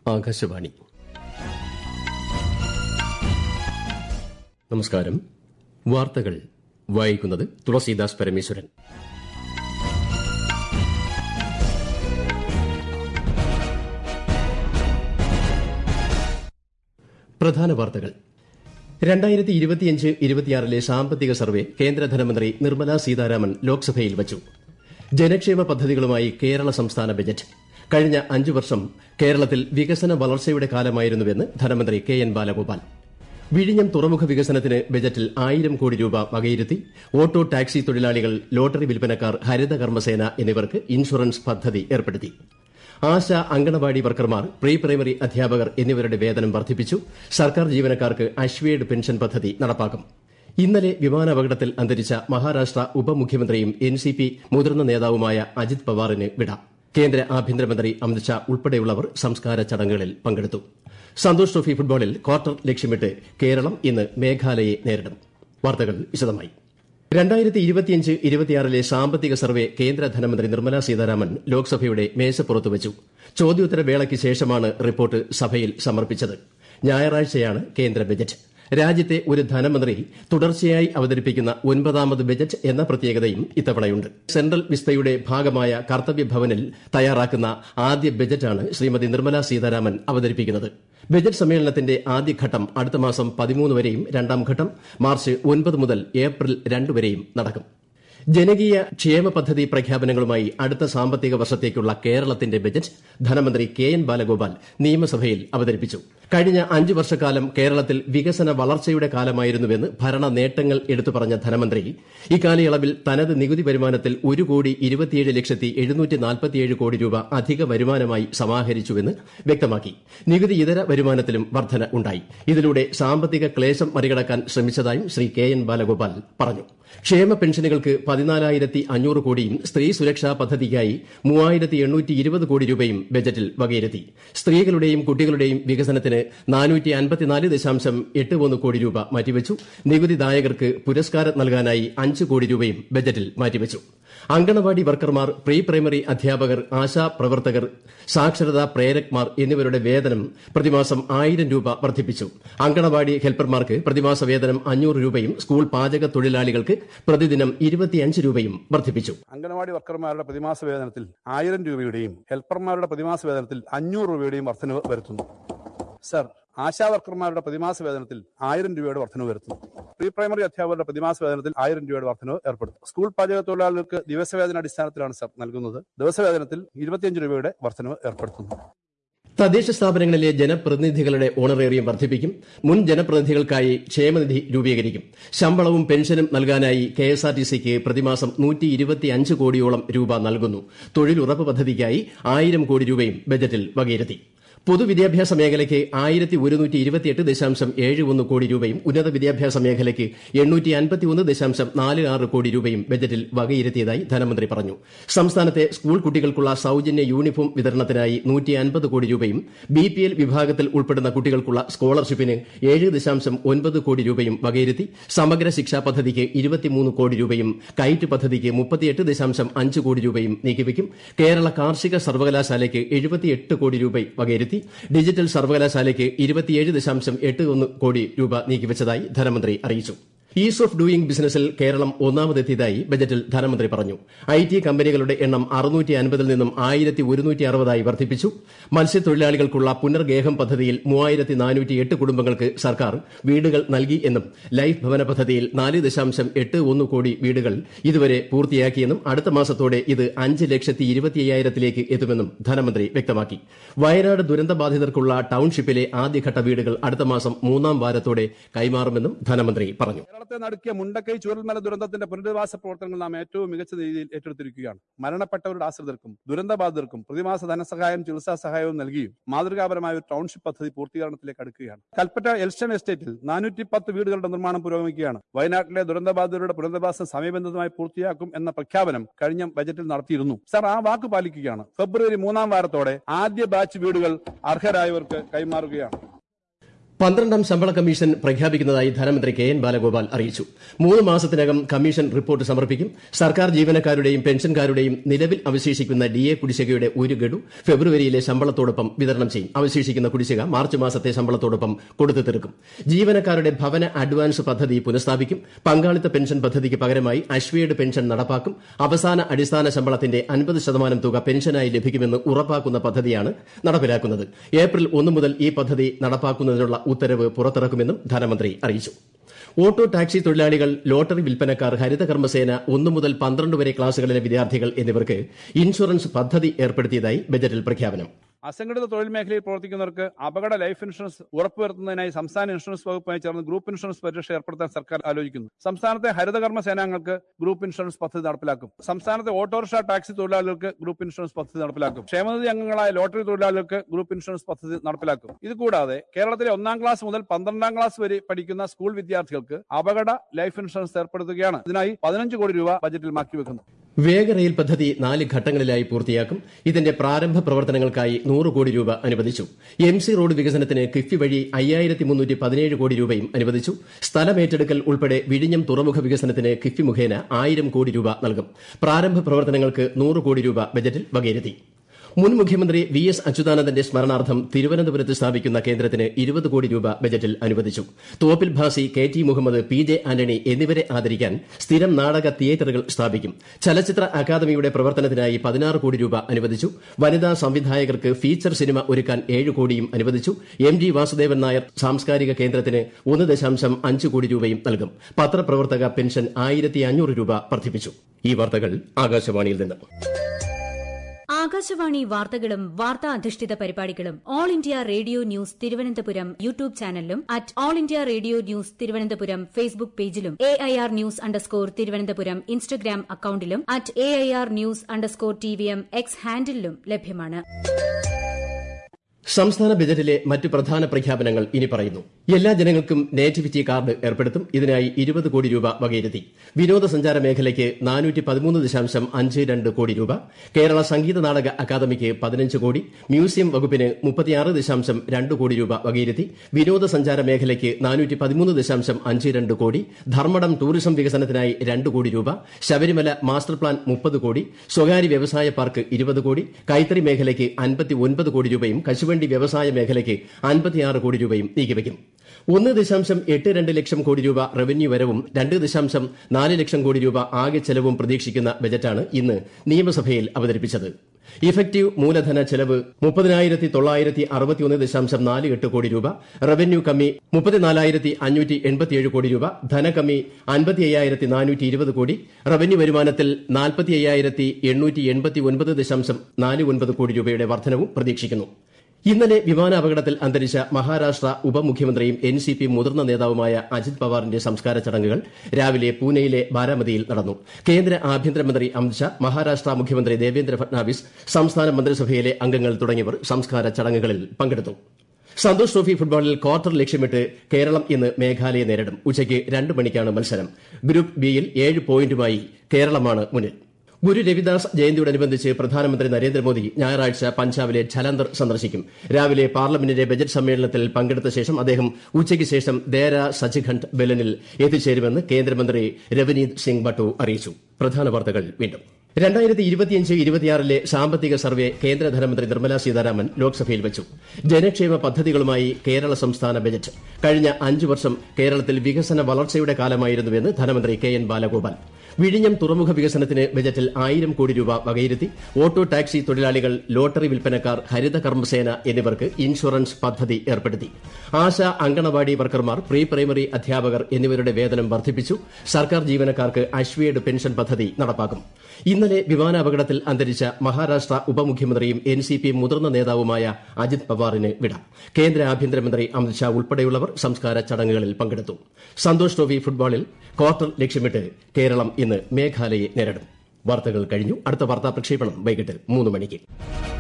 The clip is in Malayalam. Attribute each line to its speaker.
Speaker 1: ആകാശവാണി നമസ്കാരം വാർത്തകൾ വായിക്കുന്നത് തുളസീദാസ് പരമേശ്വരൻ പ്രധാന വാർത്തകൾ രണ്ടായിരത്തി ഇരുപത്തിയഞ്ച് ഇരുപത്തിയാറിലെ സാമ്പത്തിക സർവേ കേന്ദ്ര ധനമന്ത്രി നിർമ്മല സീതാരാമൻ ലോക്സഭയിൽ വച്ചു ജനക്ഷേമ പദ്ധതികളുമായി കേരള സംസ്ഥാന ബജറ്റ് കഴിഞ്ഞ അഞ്ചു വർഷം കേരളത്തിൽ വികസന വളർച്ചയുടെ കാലമായിരുന്നുവെന്ന് ധനമന്ത്രി കെ എൻ ബാലഗോപാൽ വിഴിഞ്ഞം തുറമുഖ വികസനത്തിന് ബജറ്റിൽ ആയിരം കോടി രൂപ വകയിരുത്തി ഓട്ടോ ടാക്സി തൊഴിലാളികൾ ലോട്ടറി വിൽപ്പനക്കാർ ഹരിത കർമ്മസേന എന്നിവർക്ക് ഇൻഷുറൻസ് പദ്ധതി ഏർപ്പെടുത്തി ആശ അങ്കണവാടി വർക്കർമാർ പ്രീ പ്രൈമറി അധ്യാപകർ എന്നിവരുടെ വേതനം വർദ്ധിപ്പിച്ചു സർക്കാർ ജീവനക്കാർക്ക് അശ്വേഡ് പെൻഷൻ പദ്ധതി നടപ്പാക്കും ഇന്നലെ വിമാനാപകടത്തിൽ അന്തരിച്ച മഹാരാഷ്ട്ര ഉപമുഖ്യമന്ത്രിയും എൻ സി പി മുതിർന്ന നേതാവുമായ അജിത് പവാറിന് വിട കേന്ദ്ര ആഭ്യന്തരമന്ത്രി അമിത്ഷാ ഉൾപ്പെടെയുള്ളവർ സംസ്കാര ചടങ്ങുകളിൽ പങ്കെടുത്തു സന്തോഷ് ട്രോഫി ഫുട്ബോളിൽ ക്വാർട്ടർ ലക്ഷ്യമിട്ട് കേരളം ഇന്ന് മേഘാലയെ നേരിടും വാർത്തകൾ വിശദമായി രണ്ടായിരത്തി ഇരുപത്തിയഞ്ച് ഇരുപത്തിയാറിലെ സാമ്പത്തിക സർവേ കേന്ദ്ര ധനമന്ത്രി നിർമ്മല സീതാരാമൻ ലോക്സഭയുടെ മേശപ്പുറത്ത് വച്ചു ചോദ്യോത്തര വേളയ്ക്ക് ശേഷമാണ് റിപ്പോർട്ട് സഭയിൽ സമർപ്പിച്ചത് ഞായറാഴ്ചയാണ് കേന്ദ്ര ബജറ്റ് രാജ്യത്തെ ഒരു ധനമന്ത്രി തുടർച്ചയായി അവതരിപ്പിക്കുന്ന ഒൻപതാമത് ബജറ്റ് എന്ന പ്രത്യേകതയും ഇത്തവണയുണ്ട് സെൻട്രൽ വിസ്തയുടെ ഭാഗമായ കർത്തവ്യ ഭവനിൽ തയ്യാറാക്കുന്ന ആദ്യ ബജറ്റാണ് ശ്രീമതി നിർമ്മല സീതാരാമൻ അവതരിപ്പിക്കുന്നത് ബജറ്റ് സമ്മേളനത്തിന്റെ ആദ്യഘട്ടം അടുത്ത മാസം പതിമൂന്ന് വരെയും രണ്ടാം ഘട്ടം മാർച്ച് ഒൻപത് മുതൽ ഏപ്രിൽ രണ്ട് വരെയും നടക്കും ജനകീയ ക്ഷേമ പദ്ധതി പ്രഖ്യാപനങ്ങളുമായി അടുത്ത സാമ്പത്തിക വർഷത്തേക്കുള്ള കേരളത്തിന്റെ ബജറ്റ് ധനമന്ത്രി കെ എൻ ബാലഗോപാൽ നിയമസഭയിൽ അവതരിപ്പിച്ചു കഴിഞ്ഞ അഞ്ച് വർഷക്കാലം കേരളത്തിൽ വികസന വളർച്ചയുടെ കാലമായിരുന്നുവെന്ന് ഭരണ നേട്ടങ്ങൾ എടുത്തു പറഞ്ഞ ധനമന്ത്രി ഇക്കാലയളവിൽ തനത് നികുതി വരുമാനത്തിൽ ഒരു കോടി ഇരുപത്തിയേഴ് ലക്ഷത്തി എഴുന്നൂറ്റി നാൽപ്പത്തിയേഴ് കോടി രൂപ അധിക വരുമാനമായി സമാഹരിച്ചുവെന്ന് വ്യക്തമാക്കി നികുതി ഇതര വരുമാനത്തിലും വർധന ഉണ്ടായി ഇതിലൂടെ സാമ്പത്തിക ക്ലേശം മറികടക്കാൻ ശ്രമിച്ചതായും ശ്രീ കെ എൻ ബാലഗോപാൽ പറഞ്ഞു ക്ഷേമ പെൻഷനുകൾക്ക് പതിനാലായിരത്തി അഞ്ഞൂറ് കോടിയും സ്ത്രീ സുരക്ഷാ പദ്ധതിക്കായി മൂവായിരത്തി എണ്ണൂറ്റി ഇരുപത് കോടി രൂപയും ബജറ്റിൽ വകയിരുത്തി സ്ത്രീകളുടെയും കുട്ടികളുടെയും വികസനത്തിന് നാനൂറ്റി അൻപത്തിനാല് ദശാംശം എട്ട് ഒന്ന് കോടി രൂപ മാറ്റിവച്ചു നികുതിദായകർക്ക് പുരസ്കാരം നൽകാനായി അഞ്ച് കോടി രൂപയും ബജറ്റിൽ മാറ്റിവച്ചു അങ്കണവാടി വർക്കർമാർ പ്രീ പ്രൈമറി അധ്യാപകർ ആശാ പ്രവർത്തകർ സാക്ഷരതാ പ്രേരക്മാർ എന്നിവരുടെ വേതനം പ്രതിമാസം ആയിരം രൂപ വർദ്ധിപ്പിച്ചു അങ്കണവാടി ഹെൽപ്പർമാർക്ക് പ്രതിമാസ വേതനം അഞ്ഞൂറ് രൂപയും സ്കൂൾ പാചക തൊഴിലാളികൾക്ക് പ്രതിദിനം ഇരുപത്തിയഞ്ച് രൂപയും വർദ്ധിപ്പിച്ചു
Speaker 2: അംഗനവാടി വർക്കർമാരുടെ പ്രതിമാസ വേതനത്തിൽ ആയിരം രൂപയുടെയും ഹെൽപ്പർമാരുടെ പ്രതിമാസ വേതനത്തിൽ അഞ്ഞൂറ് രൂപയുടെയും വർധനവ് വരുത്തുന്നു സർ ആശാ വർക്കർമാരുടെ പ്രതിമാസ വേതനത്തിൽ ആയിരം രൂപയുടെ വർധനവ് വരുത്തുന്നു പ്രീ പ്രൈമറി അധ്യാപകരുടെ പ്രതിമാസ വേതനത്തിൽ ആയിരം രൂപയുടെ വർധനവ് ഏർപ്പെടുത്തും സ്കൂൾ പാചക തൊഴിലാളികൾക്ക് ദിവസവേതന അടിസ്ഥാനത്തിലാണ് സർ നൽകുന്നത് ദിവസവേതനത്തിൽ ഇരുപത്തിയഞ്ച് രൂപയുടെ വർധനവ് ഏർപ്പെടുത്തുന്നു
Speaker 1: തദ്ദേശ സ്ഥാപനങ്ങളിലെ ജനപ്രതിനിധികളുടെ ഓണറേറിയം വർദ്ധിപ്പിക്കും മുൻ ജനപ്രതിനിധികൾക്കായി ക്ഷേമനിധി രൂപീകരിക്കും ശമ്പളവും പെൻഷനും നൽകാനായി കെഎസ്ആർടിസിക്ക് പ്രതിമാസം നൂറ്റി ഇരുപത്തിയഞ്ച് കോടിയോളം രൂപ നൽകുന്നു തൊഴിലുറപ്പ് പദ്ധതിക്കായി ആയിരം കോടി രൂപയും ബജറ്റിൽ വകയിരുത്തി പൊതുവിദ്യാഭ്യാസ മേഖലയ്ക്ക് ആയിരത്തി ഒരുന്നൂറ്റി ഇരുപത്തിയെട്ട് ദശാംശം ഏഴ് ഒന്ന് കോടി രൂപയും ഉന്നത വിദ്യാഭ്യാസ മേഖലയ്ക്ക് എണ്ണൂറ്റി അൻപത്തിയൊന്ന് ദശാംശം നാല് ആറ് കോടി രൂപയും ബജറ്റിൽ വകയിരുത്തിയതായി ധനമന്ത്രി പറഞ്ഞു സംസ്ഥാനത്തെ സ്കൂൾ കുട്ടികൾക്കുള്ള സൌജന്യ യൂണിഫോം വിതരണത്തിനായി നൂറ്റി അൻപത് കോടി രൂപയും ബി പി എൽ വിഭാഗത്തിൽ ഉൾപ്പെടുന്ന കുട്ടികൾക്കുള്ള സ്കോളർഷിപ്പിന് ഏഴ് ദശാംശം ഒൻപത് കോടി രൂപയും വകയിരുത്തി സമഗ്ര ശിക്ഷാ പദ്ധതിക്ക് ഇരുപത്തിമൂന്ന് കോടി രൂപയും കൈറ്റ് പദ്ധതിക്ക് മുപ്പത്തിയെട്ട് ദശാംശം അഞ്ച് കോടി രൂപയും നീക്കിവയ്ക്കും കേരള കാർഷിക സർവകലാശാലയ്ക്ക് എഴുപത്തിയെട്ട് കോടി രൂപ വകയിരുത്തി ഡിജിറ്റൽ സർവകലാശാലയ്ക്ക് ഇരുപത്തിയേഴ് ദശാംശം എട്ട് ഒന്ന് കോടി രൂപ നീക്കിവച്ചതായി ധനമന്ത്രി അറിയിച്ചു ഈസ് ഓഫ് ഡൂയിംഗ് ബിസിനസിൽ കേരളം ഒന്നാമതെത്തിയതായി ബജറ്റിൽ ധനമന്ത്രി പറഞ്ഞു ഐ ടി കമ്പനികളുടെ എണ്ണം അറുന്നൂറ്റി അൻപതിൽ നിന്നും ആയിരത്തി ഒരുന്നൂറ്റി അറുപതായി വർദ്ധിപ്പിച്ചു മത്സ്യത്തൊഴിലാളികൾക്കുള്ള പുനർഗേഹം പദ്ധതിയിൽ മൂവായിരത്തി നാനൂറ്റി എട്ട് കുടുംബങ്ങൾക്ക് സർക്കാർ വീടുകൾ നൽകി എന്നും ലൈഫ് ഭവന പദ്ധതിയിൽ നാല് ദശാംശം എട്ട് ഒന്ന് കോടി വീടുകൾ ഇതുവരെ പൂർത്തിയാക്കിയെന്നും അടുത്ത മാസത്തോടെ ഇത് അഞ്ച് ലക്ഷത്തി ഇരുപത്തി അയ്യായിരത്തിലേക്ക് എത്തുമെന്നും ധനമന്ത്രി വ്യക്തമാക്കി വയനാട് ദുരന്തബാധിതർക്കുള്ള ടൌൺഷിപ്പിലെ ആദ്യഘട്ട വീടുകൾ അടുത്ത മാസം മൂന്നാം വാരത്തോടെ കൈമാറുമെന്നും ധനമന്ത്രി പറഞ്ഞു
Speaker 2: കേരളത്തെ നടുക്കിയ മുണ്ടക്കൈ ചൂരൽമല ദുരന്തത്തിന്റെ പുനരധിവാസ പ്രവർത്തനങ്ങൾ നാം ഏറ്റവും മികച്ച രീതിയിൽ ഏറ്റെടുത്തിരിക്കുകയാണ് മരണപ്പെട്ടവരുടെ ആശ്രിതർക്കും ദുരന്തബാധിതർക്കും പ്രതിമാസ ധനസഹായം ചികിത്സാ സഹായവും നൽകിയും മാതൃകാപരമായ ഒരു ടൗൺഷിപ്പ് പദ്ധതി പൂർത്തീകരണത്തിലേക്ക് അടുക്കുകയാണ് കൽപ്പറ്റ എൽസ്റ്റൺ എസ്റ്റേറ്റിൽ നാനൂറ്റി പത്ത് വീടുകളുടെ നിർമ്മാണം പുരോഗമിക്കുകയാണ് വയനാട്ടിലെ ദുരന്തബാധിതരുടെ പുനരധിവാസം സമയബന്ധിതമായി പൂർത്തിയാക്കും എന്ന പ്രഖ്യാപനം കഴിഞ്ഞ ബജറ്റിൽ നടത്തിയിരുന്നു സർ ആ വാക്ക് പാലിക്കുകയാണ് ഫെബ്രുവരി മൂന്നാം വാരത്തോടെ ആദ്യ ബാച്ച് വീടുകൾ അർഹരായവർക്ക് കൈമാറുകയാണ്
Speaker 1: പന്ത്രണ്ടാം ശമ്പള കമ്മീഷൻ പ്രഖ്യാപിക്കുന്നതായി ധനമന്ത്രി കെ എൻ ബാലഗോപാൽ അറിയിച്ചു മൂന്ന് മാസത്തിനകം കമ്മീഷൻ റിപ്പോർട്ട് സമർപ്പിക്കും സർക്കാർ ജീവനക്കാരുടെയും പെൻഷൻകാരുടെയും നിലവിൽ അവശേഷിക്കുന്ന ഡി എ കുടിശ്ശികയുടെ ഒരു ഗഡു ഫെബ്രുവരിയിലെ ശമ്പളത്തോടൊപ്പം വിതരണം ചെയ്യും അവശേഷിക്കുന്ന കുടിശ്ശിക മാർച്ച് മാസത്തെ ശമ്പളത്തോടൊപ്പം കൊടുത്തു തീർക്കും ജീവനക്കാരുടെ ഭവന അഡ്വാൻസ് പദ്ധതി പുനഃസ്ഥാപിക്കും പങ്കാളിത്ത പെൻഷൻ പദ്ധതിക്ക് പകരമായി അശ്വയുടെ പെൻഷൻ നടപ്പാക്കും അവസാന അടിസ്ഥാന ശമ്പളത്തിന്റെ അൻപത് ശതമാനം തുക പെൻഷനായി ലഭിക്കുമെന്ന് ഉറപ്പാക്കുന്ന പദ്ധതിയാണ് നടപ്പിലാക്കുന്നത് ഏപ്രിൽ ഒന്ന് മുതൽ ഈ പദ്ധതി നടപ്പാക്കുന്നതിനുള്ള ഉത്തരവ് പുറത്തിറക്കുമെന്നും ധനമന്ത്രി അറിയിച്ചു ഓട്ടോ ടാക്സി തൊഴിലാളികൾ ലോട്ടറി വിൽപ്പനക്കാർ ഹരിത കർമ്മസേന ഒന്നു മുതൽ പന്ത്രണ്ട് വരെ ക്ലാസുകളിലെ വിദ്യാർത്ഥികൾ എന്നിവർക്ക് ഇൻഷുറൻസ് പദ്ധതി ഏർപ്പെടുത്തിയതായി ബജറ്റിൽ പ്രഖ്യാപനം
Speaker 2: അസംഘടിത തൊഴിൽ മേഖലയിൽ പ്രവർത്തിക്കുന്നവർക്ക് അപകട ലൈഫ് ഇൻഷുറൻസ് ഉറപ്പുവരുത്തുന്നതിനായി സംസ്ഥാന ഇൻഷുറൻസ് വകുപ്പുമായി ചേർന്ന് ഗ്രൂപ്പ് ഇൻഷുറൻസ് പരിരക്ഷ ഏർപ്പെടുത്താൻ സർക്കാർ ആലോചിക്കുന്നു സംസ്ഥാനത്തെ ഹരിതകർമ്മ സേനാംഗങ്ങൾക്ക് ഗ്രൂപ്പ് ഇൻഷുറൻസ് പദ്ധതി നടപ്പിലാക്കും സംസ്ഥാനത്തെ ഓട്ടോറിക്ഷ ടാക്സി തൊഴിലാളികൾക്ക് ഗ്രൂപ്പ് ഇൻഷുറൻസ് പദ്ധതി നടപ്പിലാക്കും ക്ഷേമനിധി അംഗങ്ങളായ ലോട്ടറി തൊഴിലാളികൾക്ക് ഗ്രൂപ്പ് ഇൻഷുറൻസ് പദ്ധതി നടപ്പിലാക്കും ഇതുകൂടാതെ കേരളത്തിലെ ഒന്നാം ക്ലാസ് മുതൽ പന്ത്രണ്ടാം ക്ലാസ് വരെ പഠിക്കുന്ന സ്കൂൾ വിദ്യാർത്ഥികൾക്ക് അപകട ലൈഫ് ഇൻഷുറൻസ് ഏർപ്പെടുത്തുകയാണ് ഇതിനായി പതിനഞ്ച് കോടി രൂപ ബജറ്റിൽ മാറ്റിവെക്കുന്നു
Speaker 1: വേഗറെയിൽ പദ്ധതി നാല് ഘട്ടങ്ങളിലായി പൂർത്തിയാക്കും ഇതിന്റെ പ്രാരംഭ പ്രവർത്തനങ്ങൾക്കായി നൂറ് കോടി രൂപ അനുവദിച്ചു എം സി റോഡ് വികസനത്തിന് കിഫ്ബി വഴി അയ്യായിരത്തി മുന്നൂറ്റി പതിനേഴ് കോടി രൂപയും അനുവദിച്ചു സ്ഥലമേറ്റെടുക്കൽ ഉൾപ്പെടെ വിഴിഞ്ഞം തുറമുഖ വികസനത്തിന് കിഫ്ബി മുഖേന ആയിരം കോടി രൂപ നൽകും പ്രാരംഭ പ്രവർത്തനങ്ങൾക്ക് നൂറ് കോടി രൂപ ബജറ്റിൽ വകയിരുത്തി മുൻ മുഖ്യമന്ത്രി വി എസ് അച്യുതാനന്ദന്റെ സ്മരണാർത്ഥം തിരുവനന്തപുരത്ത് സ്ഥാപിക്കുന്ന കേന്ദ്രത്തിന് ഇരുപത് കോടി രൂപ ബജറ്റിൽ അനുവദിച്ചു Thoppil Bhasi K T Muhammad P J Antony എന്നിവരെ ആദരിക്കാൻ സ്ഥിരം നാടക തിയേറ്ററുകൾ സ്ഥാപിക്കും ചലച്ചിത്ര അക്കാദമിയുടെ പ്രവർത്തനത്തിനായി പതിനാറ് കോടി രൂപ അനുവദിച്ചു വനിതാ സംവിധായകർക്ക് ഫീച്ചർ സിനിമ ഒരുക്കാൻ ഏഴ് കോടിയും അനുവദിച്ചു എം ജി വാസുദേവൻ നായർ സാംസ്കാരിക കേന്ദ്രത്തിന് ഒന്ന് ദശാംശം അഞ്ച് കോടി രൂപയും നൽകും പത്രപ്രവർത്തക പെൻഷൻ ആയിരത്തി അഞ്ഞൂറ് രൂപ വർദ്ധിപ്പിച്ചു ഈ വാർത്തകൾ ആകാശവാണിയിൽ നിന്ന്
Speaker 3: ആകാശവാണി വാർത്തകളും വാർത്താ അധിഷ്ഠിത പരിപാടികളും all India radio news Thiruvananthapuram YouTube ചാനലിലും at all India radio news Thiruvananthapuram Facebook പേജിലും A I R news underscore Thiruvananthapuram Instagram അക്കൌണ്ടിലും at A I R news underscore T V M X ഹാൻഡിലും ലഭ്യമാണ്
Speaker 1: സംസ്ഥാന ബജറ്റിലെ മറ്റ് പ്രധാന പ്രഖ്യാപനങ്ങൾ ഇനി പറയുന്നു എല്ലാ ജനങ്ങൾക്കും നേറ്റിവിറ്റി കാർഡ് ഏർപ്പെടുത്തും ഇതിനായി ഇരുപത് കോടി രൂപ വകയിരുത്തി വിനോദസഞ്ചാര മേഖലയ്ക്ക് നാനൂറ്റി പതിമൂന്ന് ദശാംശം അഞ്ച് രണ്ട് കോടി രൂപ കേരള സംഗീത നാടക അക്കാദമിക്ക് പതിനഞ്ച് കോടി മ്യൂസിയം വകുപ്പിന് മുപ്പത്തിയാറ് ദശാംശം രണ്ട് കോടി രൂപ വകയിരുത്തി വിനോദസഞ്ചാര മേഖലയ്ക്ക് നാനൂറ്റി പതിമൂന്ന് ദശാംശം അഞ്ച് രണ്ട് കോടി ധർമ്മടം ടൂറിസം വികസനത്തിനായി രണ്ട് കോടി രൂപ ശബരിമല മാസ്റ്റർ പ്ലാൻ മുപ്പത് കോടി സ്വകാര്യ വ്യവസായ പാർക്ക് ഇരുപത് കോടി കൈത്തറി മേഖലയ്ക്ക് അൻപത്തി ഒൻപത് കോടി രൂപയും കശുവണ്ടി വ്യവസായ മേഖലയ്ക്ക് അൻപത്തിയാറ് കോടി രൂപയും നീക്കിവയ്ക്കും ഒന്ന് ദശാംശം എട്ട് രണ്ട് ലക്ഷം കോടി രൂപ റവന്യൂ വരവും രണ്ട് ദശാംശം നാല് ലക്ഷം കോടി രൂപ ആകെ ചെലവും പ്രതീക്ഷിക്കുന്ന ബജറ്റാണ് ഇന്ന് നിയമസഭയിൽ അവതരിപ്പിച്ചത് ഇഫക്റ്റീവ് മൂലധന ചെലവ് മുപ്പതിനായിരത്തി തൊള്ളായിരത്തി അറുപത്തിയൊന്ന് ദശാംശം നാല് എട്ട് കോടി രൂപ റവന്യൂ കമ്മി മുപ്പത്തിനാലായിരത്തി അഞ്ഞൂറ്റി എൺപത്തിയേഴ് കോടി രൂപ ധനകമ്മി അൻപത്തി അയ്യായിരത്തി നാനൂറ്റി ഇരുപത് കോടി റവന്യൂ വരുമാനത്തിൽ നാൽപ്പത്തി അയ്യായിരത്തി എണ്ണൂറ്റി എൺപത്തി ഒൻപത് ദശാംശം നാല് ഒൻപത് കോടി രൂപയുടെ വർധനവും പ്രതീക്ഷിക്കുന്നു ഇന്നലെ വിമാനാപകടത്തിൽ അന്തരിച്ച മഹാരാഷ്ട്ര ഉപമുഖ്യമന്ത്രിയും എൻ സി പി മുതിർന്ന നേതാവുമായ അജിത് പവാറിന്റെ സംസ്കാര ചടങ്ങുകൾ രാവിലെ പൂനെയിലെ ബാരാമതിയിൽ നടന്നു കേന്ദ്ര ആഭ്യന്തരമന്ത്രി അമിത്ഷാ മഹാരാഷ്ട്ര മുഖ്യമന്ത്രി ദേവേന്ദ്ര ഫട്നാവിസ് സംസ്ഥാന മന്ത്രിസഭയിലെ അംഗങ്ങൾ തുടങ്ങിയവർ സംസ്കാര ചടങ്ങുകളിൽ പങ്കെടുത്തു സന്തോഷ് ട്രോഫി ഫുട്ബോളിൽ ക്വാർട്ടർ ലക്ഷ്യമിട്ട് കേരളം ഇന്ന് മേഘാലയെ നേരിടും ഉച്ചയ്ക്ക് രണ്ട് മണിക്കാണ് മത്സരം ഗ്രൂപ്പ് ബിയിൽ ഏഴ് പോയിന്റുമായി കേരളമാണ് മുന്നിൽ ഗുരു രവിദാസ് ജയന്തിയോടനുബന്ധിച്ച് പ്രധാനമന്ത്രി നരേന്ദ്രമോദി ഞായറാഴ്ച പഞ്ചാബിലെ ഝലന്ധർ സന്ദർശിക്കും രാവിലെ പാർലമെന്റിന്റെ ബജറ്റ് സമ്മേളനത്തിൽ പങ്കെടുത്ത ശേഷം അദ്ദേഹം ഉച്ചയ്ക്ക് ശേഷം ദേര സച്ചിഖണ്ഡ് ബെലനിൽ എത്തിച്ചേരുമെന്ന് കേന്ദ്രമന്ത്രി രവനീത് സിംഗ് ബട്ടു അറിയിച്ചു പ്രധാന വാർത്തകൾ വീണ്ടും രണ്ടായിരത്തി ഇരുപത്തിയഞ്ച് ഇരുപത്തിയാറിലെ സാമ്പത്തിക സർവേ കേന്ദ്ര ധനമന്ത്രി നിർമ്മല സീതാരാമൻ ലോക്സഭയിൽ വെച്ചു ജനക്ഷേമ പദ്ധതികളുമായി കേരള സംസ്ഥാന ബജറ്റ് കഴിഞ്ഞ അഞ്ചു വർഷം കേരളത്തിൽ വികസന വളർച്ചയുടെ കാലമായിരുന്നുവെന്ന് ധനമന്ത്രി കെ എൻ ബാലഗോപാൽ വിഴിഞ്ഞം തുറമുഖ വികസനത്തിന് ബജറ്റിൽ ആയിരം കോടി രൂപ വകയിരുത്തി ഓട്ടോ ടാക്സി തൊഴിലാളികൾ ലോട്ടറി വിൽപ്പനക്കാർ ഹരിത കർമ്മസേന എന്നിവർക്ക് ഇൻഷുറൻസ് പദ്ധതി ഏർപ്പെടുത്തി ആശ അങ്കണവാടി വർക്കർമാർ പ്രീ പ്രൈമറി അധ്യാപകർ എന്നിവരുടെ വേതനം വർദ്ധിപ്പിച്ചു സർക്കാർ ജീവനക്കാർക്ക് അശ്വേഡ് പെൻഷൻ പദ്ധതി നടപ്പാക്കും ഇന്നലെ വിമാനാപകടത്തിൽ അന്തരിച്ച മഹാരാഷ്ട്ര ഉപമുഖ്യമന്ത്രിയും എൻ സി പി മുതിർന്ന നേതാവുമായ അജിത് പവാറിന് വിട കേന്ദ്ര ആഭ്യന്തരമന്ത്രി അമിത്ഷാ ഉൾപ്പെടെയുള്ളവർ സംസ്കാര ചടങ്ങുകളിൽ പങ്കെടുത്തു സന്തോഷ് ട്രോഫി ഫുട്ബോളിൽ ക്വാർട്ടർ ലക്ഷ്യമിട്ട് കേരളം ഇന്ന് മേഘാലയെ നേരിടും വാർത്തകൾ കഴിഞ്ഞു അടുത്ത വാർത്താ പ്രക്ഷേപണം വൈകിട്ട് മൂന്ന് മണിക്ക്